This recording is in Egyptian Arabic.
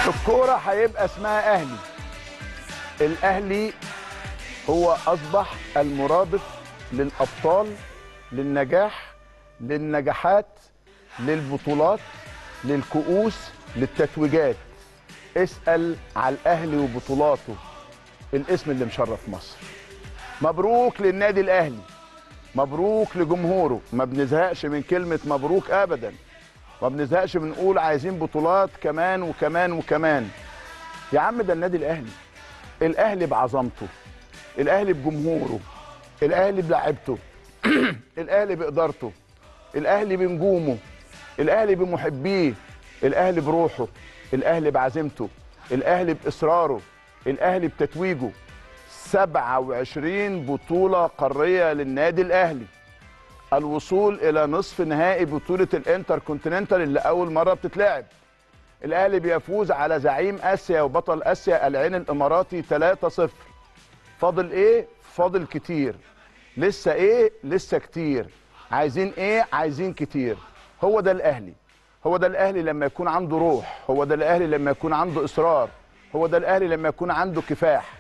الكوره هيبقى اسمها اهلي الاهلي هو اصبح المرادف للابطال للنجاح للنجاحات للبطولات للكؤوس للتتويجات اسال على الاهلي وبطولاته الاسم اللي مشرف مصر مبروك للنادي الاهلي مبروك لجمهوره ما بنزهقش من كلمه مبروك ابدا ما بنزهقش من نقول عايزين بطولات كمان وكمان وكمان يا عم ده النادي الاهلي الاهلي بعظمته الاهلي بجمهوره الاهلي بلاعيبته الاهلي بادارته الاهلي بنجومه الاهلي بمحبيه الاهلي بروحه الاهلي بعزيمته الاهلي باصراره الاهلي بتتويجه 27 بطوله قاريه للنادي الاهلي الوصول الى نصف نهائي بطوله الانتر كونتيننتال اللي اول مره بتتلعب الاهلي بيفوز على زعيم اسيا وبطل اسيا العين الاماراتي 3-0 فاضل ايه فاضل كتير لسه ايه لسه كتير عايزين ايه عايزين كتير هو ده الاهلي هو ده الاهلي لما يكون عنده روح هو ده الاهلي لما يكون عنده اصرار هو ده الاهلي لما يكون عنده كفاح